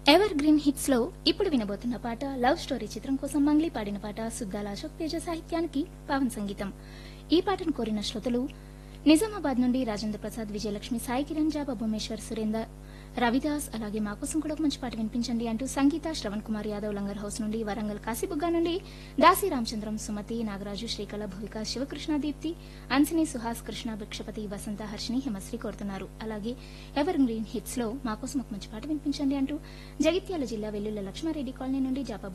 ever green hits లో ఇప్పుడు వినబోతున్న పాట లవ్ స్టోరీ చిత్రం కోసం మంగ్లీ పాడిన పాట సుద్దాల అశోక్ తేజ సాహిత్యానికి పవన్ సంగీతం ఈ పాటను కోరిన శ్రోతలు నిజామాబాద్ నుండి రాజేంద్ర ప్రసాద్ విజయలక్ష్మి సాయి కిరణ్ జాబా భువనేశ్వర్ సురేందర్ రవిదాస్ అలాగే మా కోసం కూడా ఒక మంచి పాట వినిపించండి అంటూ సంగీత శ్రవణ్ కుమార్ యాదవ్ లంగర్ హౌస్ నుండి వరంగల్ కాశీబుగ్గా నుండి దాసి రామచంద్రం సుమతి నాగరాజు శ్రీకళ భూవిక శివకృష్ణ దీప్తి అన్సిని సుహాస్ కృష్ణ భిక్షపతి వసంత హర్షిని హిమశ్రీ కోరుతున్నారు అలాగే ఎవర్ గ్రీన్ హిట్స్ లో మా కోసం ఒక మంచి పాట వినిపించండి అంటూ జగిత్యాల జిల్లా వెల్లుల్ల లక్ష్మారెడ్డి కాలనీ నుండి జాపా